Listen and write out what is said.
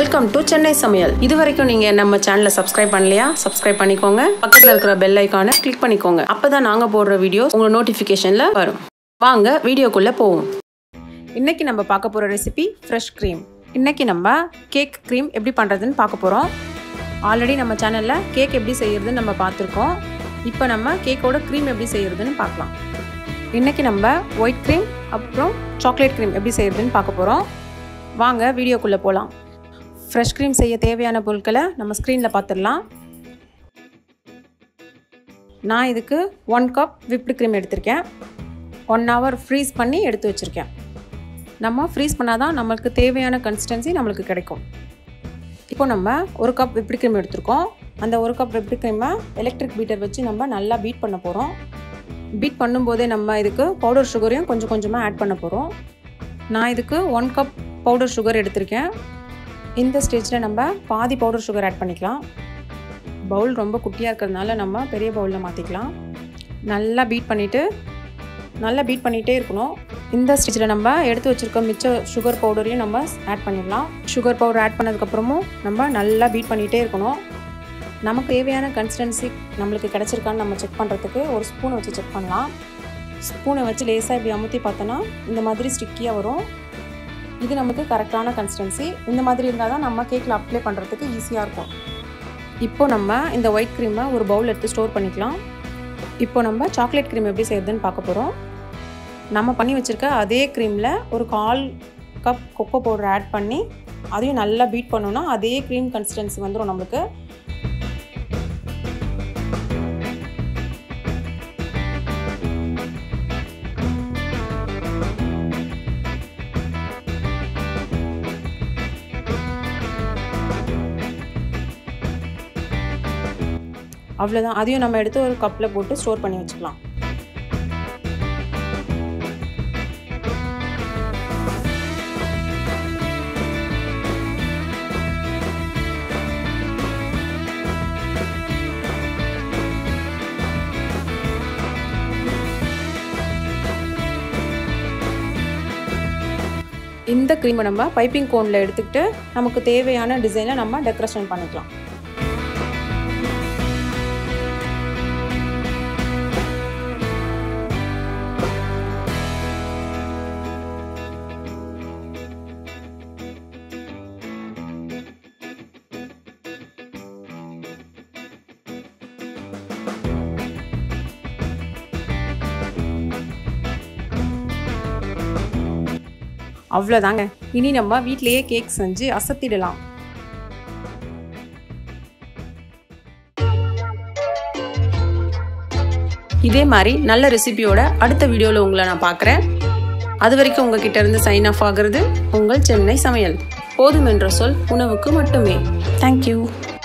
welcome to Chennai சமையல் இது வரைக்கும் நீங்க நம்ம சேனலை சப்ஸ்கிரைப் பண்ணலையா சப்ஸ்கிரைப் பண்ணிக்கோங்க பக்கத்துல இருக்கிற பெல் ஐக்கானை கிளிக் பண்ணிக்கோங்க அப்பதான் நாங்க போடுற வீடியோஸ் உங்க நோட்டிபிகேஷன்ல வரும் வாங்க வீடியோக்குள்ள போவோம் இன்னைக்கு நம்ம பார்க்க போற ரெசிபி ஃப்ரெஷ் க்ரீம் இன்னைக்கு நம்ம கேக் க்ரீம் எப்படி பண்றதுன்னு பார்க்க போறோம் ஆல்ரெடி நம்ம சேனல்ல கேக் எப்படி செய்யறதுன்னு நம்ம பார்த்துருக்கோம் இப்போ நம்ம கேக்கோட க்ரீம் எப்படி செய்யறதுன்னு பார்க்கலாம் இன்னைக்கு நம்ம ஒயிட் க்ரீம் அப்புறம் சாக்லேட் க்ரீம் எப்படி செய்யறதுன்னு பார்க்க போகிறோம் வாங்க வீடியோக்குள்ளே போகலாம் ஃப்ரெஷ் க்ரீம் செய்ய தேவையான பொருட்களை நம்ம ஸ்க்ரீனில் பார்த்துடலாம் நான் இதுக்கு ஒன் கப் விப்டு க்ரீம் எடுத்திருக்கேன் ஒன் ஹவர் ஃப்ரீஸ் பண்ணி எடுத்து வச்சுருக்கேன் நம்ம ஃப்ரீஸ் பண்ணால் தான் நம்மளுக்கு தேவையான கன்சிஸ்டன்சி நம்மளுக்கு கிடைக்கும் இப்போ நம்ம ஒரு கப் விப்டு க்ரீம் எடுத்திருக்கோம் அந்த ஒரு கப் விப்டு க்ரீமை எலக்ட்ரிக் பீட்டர் வச்சு நம்ம நல்லா பீட் பண்ண போகிறோம் பீட் பண்ணும்போதே நம்ம இதுக்கு பவுடர் சுகரையும் கொஞ்சம் கொஞ்சமாக ஆட் பண்ண போகிறோம் நான் இதுக்கு ஒன் கப் பவுடர் சுகர் எடுத்திருக்கேன் இந்த ஸ்டேஜில் நம்ம பாதி பவுடர் சுகர் ஆட் பண்ணிக்கலாம் பவுல் ரொம்ப குட்டியாக இருக்கிறதுனால நம்ம பெரிய பவுலில் மாற்றிக்கலாம் நல்லா பீட் பண்ணிவிட்டு நல்லா பீட் பண்ணிகிட்டே இருக்கணும் இந்த ஸ்டேஜில் நம்ம எடுத்து வச்சுருக்க மிச்ச சுகர் பவுடரையும் நம்ம ஆட் பண்ணிடலாம் சுகர் பவுடர் ஆட் பண்ணதுக்கப்புறமும் நம்ம நல்லா பீட் பண்ணிகிட்டே இருக்கணும் நமக்கு தேவையான கன்சிஸ்டன்சி நம்மளுக்கு கிடச்சிருக்கான்னு நம்ம செக் பண்ணுறதுக்கு ஒரு ஸ்பூனை வச்சு செக் பண்ணலாம் ஸ்பூனை வச்சு லேசாக இப்படி அமுத்தி பார்த்தோன்னா இந்த மாதிரி ஸ்டிக்கியாக வரும் இது நமக்கு கரெக்டான கன்சிஸ்டன்சி இந்த மாதிரி இருந்தால் தான் நம்ம கேக்கில் அப்ளை பண்ணுறதுக்கு ஈஸியாக இருக்கும் இப்போ நம்ம இந்த ஒயிட் க்ரீமை ஒரு பவுல் எடுத்து ஸ்டோர் பண்ணிக்கலாம் இப்போ நம்ம சாக்லேட் க்ரீம் எப்படி செய்யறதுன்னு பார்க்க போகிறோம் நம்ம பண்ணி வச்சுருக்க அதே க்ரீமில் ஒரு கால் கப் கொக்கோ பவுடர் ஆட் பண்ணி அதையும் நல்லா பீட் பண்ணோன்னா அதே க்ரீம் கன்சிஸ்டன்சி வந்துடும் நம்மளுக்கு அவ்வளோதான் அதையும் நம்ம எடுத்து ஒரு கப்பில் போட்டு ஸ்டோர் பண்ணி வச்சுக்கலாம் இந்த க்ரீமை நம்ம பைப்பிங் கோனில் எடுத்துக்கிட்டு நமக்கு தேவையான டிசைனை நம்ம டெக்கரேஷன் பண்ணிக்கலாம் அவ்வளோதாங்க இனி நம்ம வீட்டிலேயே கேக் செஞ்சு அசத்திடலாம் இதே மாதிரி நல்ல ரெசிபியோட அடுத்த வீடியோவில் உங்களை நான் பார்க்குறேன் அது வரைக்கும் உங்ககிட்ட இருந்து சைன் ஆஃப் ஆகிறது உங்கள் சென்னை சமையல் போதும் என்ற சொல் உணவுக்கு மட்டுமே தேங்க்யூ